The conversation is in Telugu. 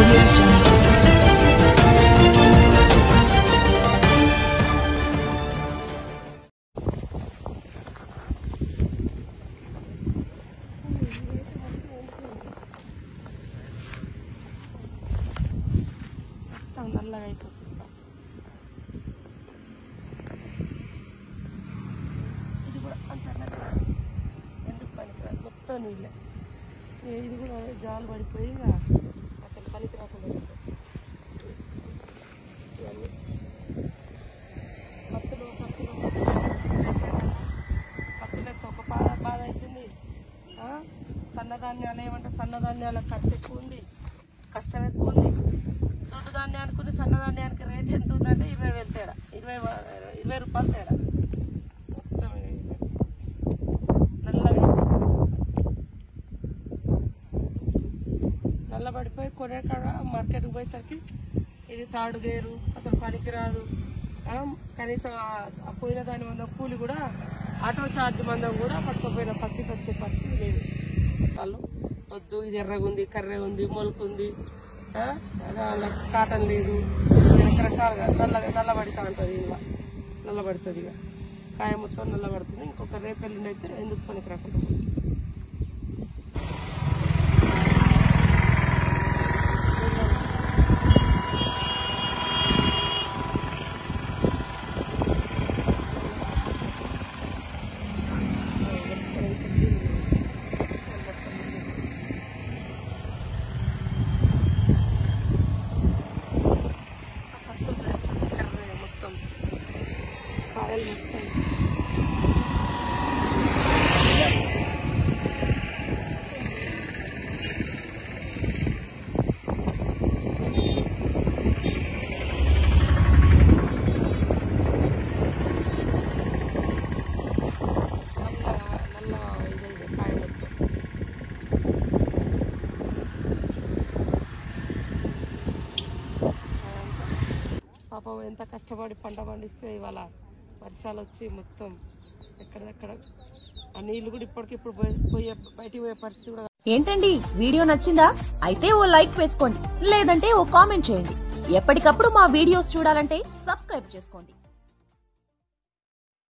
audio jungle. మొత్తం నల్లగా అయిపోతుంది ఇది కూడా అంత నల్లగా ఎందుకు పనికిరాదు మొత్తం నీళ్ళే ఏ ఇది కూడా జాలు పడిపోయి ఇక అసలు పనికి రాకుండా అయిపోతుంది. ఇవన్నీ పత్తులు పత్తులు పత్తులకి ఒక బాధ బాధ అవుతుంది ఆ? సన్నధాన్యాలు ఏమంటే సన్నధాన్యాల ఖర్చు ఎక్కువ ఉంది కష్టం ఎక్కువ ఉంది దొడ్డు ధాన్యానికి సన్నధాన్యానికి రేట్ ఎంత ఉందంటే ఇరవై వేలు తేడా ఇరవై వ- ఇరవై రూపాయలు తేడా మొత్తం ఇది. నల్లగా నల్లబడిపోయి కొనే కాడ మార్కెట్కి పోయేసరికి ఇది తాడు గేరు అసలు పనికిరాదు ఆ, కనీసం ఆ- ఆ పోయిన దాని మందం కూలి కూడా ఆటో ఛార్జ్ మందం కూడా పట్టుకుపోయిన పత్తికి వచ్చే పరిస్థితి లేదు వాళ్ళు వద్దు ఇది ఎర్రగా ఉంది కర్రెగా ఉంది మొలుకుంది ఆ, అలా కాటన్ లేదు రకరకాలుగా నల్ల నల్లబడుతూ ఉంటుంది ఇలా నల్లబడుతుంది ఇక కాయ మొత్తం నల్లబడుతుంది ఇంకొక రేపెల్లుండి అయితే ఎందుకు పనికి రాకుండా మొత్తం కాయలు మొత్తం నల్ల నల్ల ఇదైంది కాయ మొత్తం పాపం ఎంత కష్టపడి పంట పండిస్తే ఇవాళ వర్షాలు వచ్చి మొత్తం ఎక్కడెక్కడ ఆ నీళ్ళు కూడా ఇప్పటికిప్పుడు పోయి పోయే బయటికి పోయే పరిస్థితి కూడా ఏంటండి వీడియో నచ్చిందా అయితే ఓ లైక్ వేసుకోండి లేదంటే ఓ కామెంట్ చేయండి ఎప్పటికప్పుడు మా వీడియోస్ చూడాలంటే సబ్స్క్రైబ్ చేసుకోండి